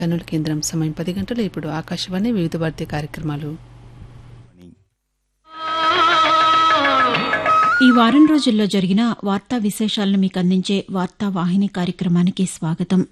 కర్నూలు కేంద్రం సమయం పది గంటలు ఇప్పుడు ఆకాశవాణి వివిధ భారతీయ కార్యక్రమాలు ఈ వారం రోజుల్లో జరిగిన వార్తా విశేషాలను మీకు అందించే వార్తా వాహిని కార్యక్రమానికి స్వాగతం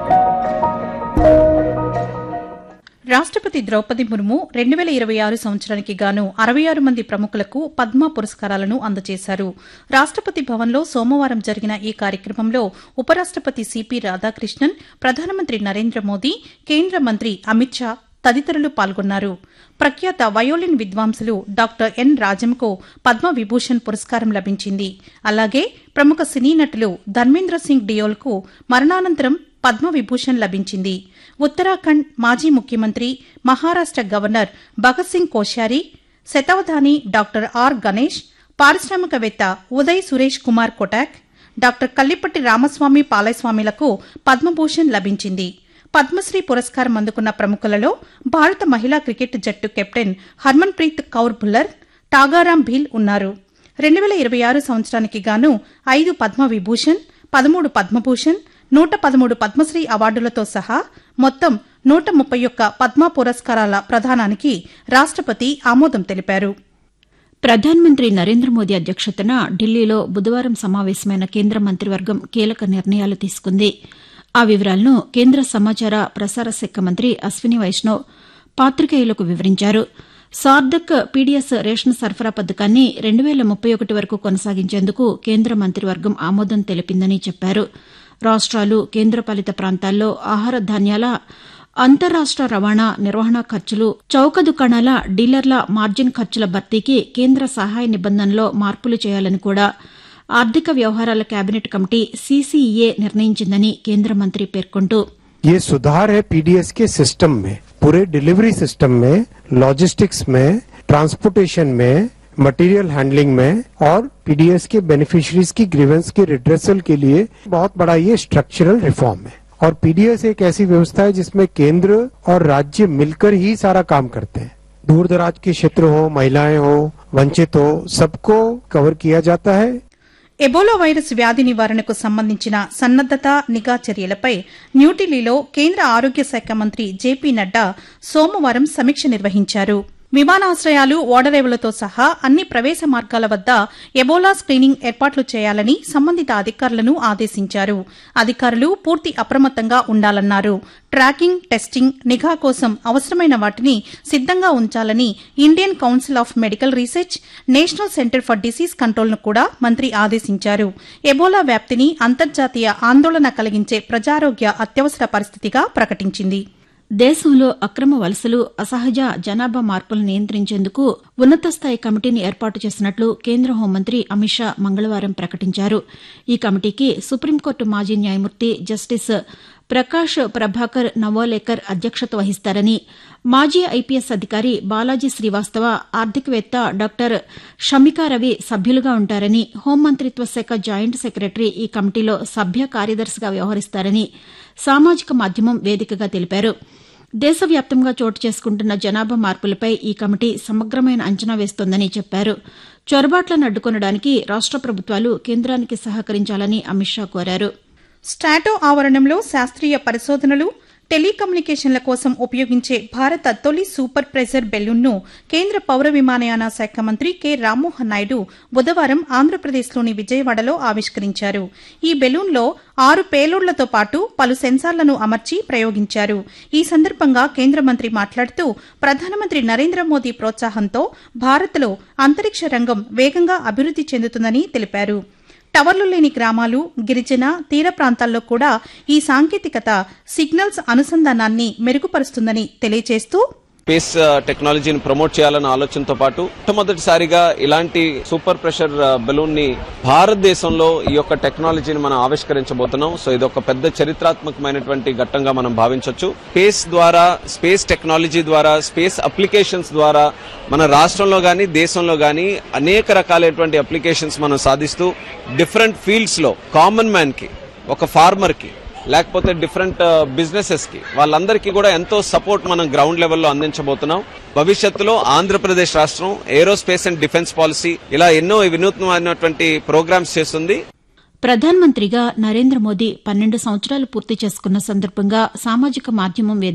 రాష్టపతి ద్రౌపది ముర్ము రెండు వేల ఇరవై ఆరు సంవత్సరానికి గాను అరవై ఆరు మంది ప్రముఖులకు పద్మ పురస్కారాలను అందజేశారు రాష్టపతి భవన్లో సోమవారం జరిగిన ఈ కార్యక్రమంలో ఉపరాష్టపతి సిపి రాధాకృష్ణన్ ప్రధానమంత్రి నరేంద్ర మోదీ కేంద్ర మంత్రి అమిత్ షా తదితరులు పాల్గొన్నారు ప్రఖ్యాత వయోలిన్ విద్వాంసులు డాక్టర్ ఎన్ రాజంకు పద్మ విభూషణ్ పురస్కారం లభించింది అలాగే ప్రముఖ సినీ నటులు ధర్మేంద్ర సింగ్ డియోల్కు మరణానంతరం పద్మ విభూషణ్ లభించింది ఉత్తరాఖండ్ మాజీ ముఖ్యమంత్రి మహారాష్ట గవర్నర్ భగత్ సింగ్ కోశ్యారి శతావధాని డాక్టర్ ఆర్ గణేష్ పారిశ్రామికవేత్త ఉదయ్ సురేష్ కుమార్ కొటాక్ డాక్టర్ కల్లిపట్టి రామస్వామి పాలయస్వామిలకు పద్మభూషణ్ లభించింది పద్మశ్రీ పురస్కారం అందుకున్న ప్రముఖులలో భారత మహిళా క్రికెట్ జట్టు కెప్టెన్ హర్మన్ ప్రీత్ కౌర్ భుల్లర్ టాగారాం భీల్ ఉన్నారు రెండు వేల ఇరవై ఆరు సంవత్సరానికి గాను ఐదు పద్మ విభూషణ్ పదమూడు పద్మభూషణ్ నూట పదమూడు పద్మశ్రీ అవార్డులతో సహా మొత్తం నూట ముప్పై ఒక్క పద్మ పురస్కారాల ప్రదానానికి రాష్టపతి ఆమోదం తెలిపారు ప్రధానమంత్రి నరేంద్ర మోదీ అధ్యక్షతన ఢిల్లీలో బుధవారం సమావేశమైన కేంద్ర మంత్రివర్గం కీలక నిర్ణయాలు తీసుకుంది ఆ వివరాలను కేంద్ర సమాచార ప్రసార శాఖ మంత్రి అశ్విని వైష్ణవ్ పాతికేయులకు వివరించారు సార్ధక్ పీడీఎస్ రేషన్ సరఫరా పథకాన్ని రెండు వేల ముప్పై ఒకటి వరకు కొనసాగించేందుకు కేంద్ర మంత్రివర్గం ఆమోదం తెలిపిందని చెప్పారు రాష్ట్రాలు కేంద్రపాలిత ప్రాంతాల్లో ఆహార ధాన్యాల అంతర్రాష్ట రవాణా నిర్వహణ ఖర్చులు చౌక దుకాణాల డీలర్ల మార్జిన్ ఖర్చుల భర్తీకి కేంద్ర సహాయ నిబంధనలో మార్పులు చేయాలని కూడా ఆర్థిక వ్యవహారాల కేబినెట్ కమిటీ సీసీఈఏ నిర్ణయించిందని కేంద్ర మంత్రి పేర్కొంటూ ये सुधार है पीडीएस के सिस्टम में पूरे डिलीवरी सिस्टम में लॉजिस्टिक्स में ट्रांसपोर्टेशन में मटेरियल हैंडलिंग में और पीडीएस के बेनिफिशियरीज की ग्रीवेंस के रिड्रेसल के लिए बहुत बड़ा ये स्ट्रक्चरल रिफॉर्म है और पीडीएस एक ऐसी व्यवस्था है जिसमें केंद्र और राज्य मिलकर ही सारा काम करते हैं दूर दराज के क्षेत्र हो महिलाएं हो वंचित हो सबको कवर किया जाता है ఎబోలా వైరస్ వ్యాధి నివారణకు సంబంధించిన సన్నద్దత నిఘా చర్యలపై న్యూఢిల్లీలో కేంద్ర ఆరోగ్య శాఖ మంత్రి జేపీ నడ్డా సోమవారం సమీక్ష నిర్వహించారు విమానాశ్రయాలు ఓడరేవులతో సహా అన్ని ప్రవేశ మార్గాల వద్ద ఎబోలా స్క్రీనింగ్ ఏర్పాట్లు చేయాలని సంబంధిత అధికారులను ఆదేశించారు అధికారులు పూర్తి అప్రమత్తంగా ఉండాలన్నారు ట్రాకింగ్ టెస్టింగ్ నిఘా కోసం అవసరమైన వాటిని సిద్దంగా ఉంచాలని Indian council of medical research national center for disease కంట్రోల్ను కూడా మంత్రి ఆదేశించారు ఎబోలా వ్యాప్తిని అంతర్జాతీయ ఆందోళన కలిగించే ప్రజారోగ్య అత్యవసర పరిస్థితిగా ప్రకటించింది దేశంలో అక్రమ వలసలు అసహజ జనాభా మార్పులను నియంత్రించేందుకు ఉన్నత స్థాయి కమిటీని ఏర్పాటు చేసినట్లు కేంద్ర హోంమంత్రి అమిత్ షా మంగళవారం ప్రకటించారు ఈ కమిటీకి సుప్రీంకోర్టు మాజీ న్యాయమూర్తి జస్టిస్ ప్రకాష్ ప్రభాకర్ నవోలేకర్ అధ్యక్షత వహిస్తారని మాజీ ఐపీఎస్ అధికారి బాలాజీ శ్రీవాస్తవ ఆర్థికవేత్త డాక్టర్ షమికా రవి సభ్యులుగా ఉంటారని హోంమంత్రిత్వ శాఖ జాయింట్ సెక్రటరీ ఈ కమిటీలో సభ్య కార్యదర్శిగా వ్యవహరిస్తారని సామాజిక మాధ్యమం వేదికగా తెలిపారు దేశవ్యాప్తంగా చోటు చేసుకుంటున్న జనాభా మార్పులపై ఈ కమిటీ సమగ్రమైన అంచనా వేస్తోందని చెప్పారు చొరబాట్లను అడ్డుకొనడానికి రాష్ట ప్రభుత్వాలు కేంద్రానికి సహకరించాలని అమిత్ షా కోరారు స్టాటో ఆవరణంలో శాస్త్రీయ పరిశోధనలు టెలికమ్యూనికేషన్ల కోసం ఉపయోగించే భారత తొలి సూపర్ ప్రెజర్ బెలూన్ను కేంద్ర పౌర విమానయాన శాఖ మంత్రి కె రామ్మోహన్ నాయుడు బుధవారం ఆంధ్రప్రదేశ్లోని విజయవాడలో ఆవిష్కరించారు ఈ బెలూన్లో ఆరు పేలోడ్లతో పాటు పలు సెన్సార్లను అమర్చి ప్రయోగించారు ఈ సందర్భంగా కేంద్ర మంత్రి మాట్లాడుతూ ప్రధానమంత్రి నరేంద్ర మోదీ ప్రోత్సాహంతో భారత్లో అంతరిక్ష రంగం వేగంగా అభివృద్ది చెందుతుందని తెలిపారు టవర్లు లేని గ్రామాలు గిరిజన తీర ప్రాంతాల్లో కూడా ఈ సాంకేతికత సిగ్నల్స్ అనుసంధానాన్ని మెరుగుపరుస్తుందని తెలియజేస్తూ స్పేస్ టెక్నాలజీని ప్రమోట్ చేయాలన్న ఆలోచనతో పాటు మొట్టమొదటిసారిగా ఇలాంటి సూపర్ ప్రెషర్ బెలూన్ ని భారతదేశంలో ఈ యొక్క టెక్నాలజీని మనం ఆవిష్కరించబోతున్నాం సో ఇది ఒక పెద్ద చరిత్రాత్మకమైనటువంటి ఘట్టంగా మనం భావించవచ్చు స్పేస్ ద్వారా స్పేస్ టెక్నాలజీ ద్వారా స్పేస్ అప్లికేషన్స్ ద్వారా మన రాష్ట్రంలో గాని దేశంలో గాని అనేక రకాలైనటువంటి అప్లికేషన్స్ మనం సాధిస్తూ డిఫరెంట్ ఫీల్డ్స్ లో కామన్ మ్యాన్ కి ఒక ఫార్మర్ కి లేకపోతే డిఫరెంట్ బిజినెసెస్ కి వాళ్ళందరికీ కూడా ఎంతో సపోర్ట్ మనం గ్రౌండ్ లెవెల్లో అందించబోతున్నాం భవిష్యత్తులో ఆంధ్రప్రదేశ్ రాష్ట్రం ఏరోస్పేస్ అండ్ డిఫెన్స్ పాలసీ ఇలా ఎన్నో వినూత్నమైనటువంటి ప్రోగ్రామ్స్ చేస్తుంది ప్రధానమంత్రిగా నరేంద్ర మోదీ పన్నెండు సంవత్సరాలు పూర్తి చేసుకున్న సందర్భంగా సామాజిక మాధ్యమం